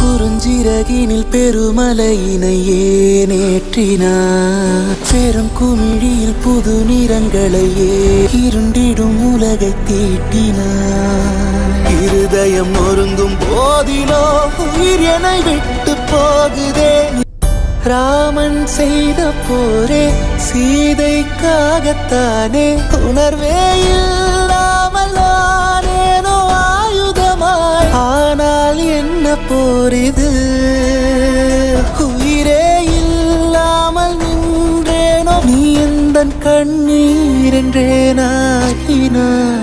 குறுஞ்சிறகினில் பெருமலையினை ஏனேற்றினார் பெரும் குமிழியில் புது நிறங்களையே இருண்டிடும் உலகை தீட்டினார் இருதயம் நொறுங்கும் போதிலோ உயிர் என விட்டு போகுதே ராமன் செய்த போரே சீதைக்காகத்தானே உணர்வே இல்லாமல் ஆனேனோ ஆயுதமாய் ஆனால் என்ன போரிது உயிரே இல்லாமல் நின்றேனோ நீ எந்த கண்ணீர் என்றேனாகினாய்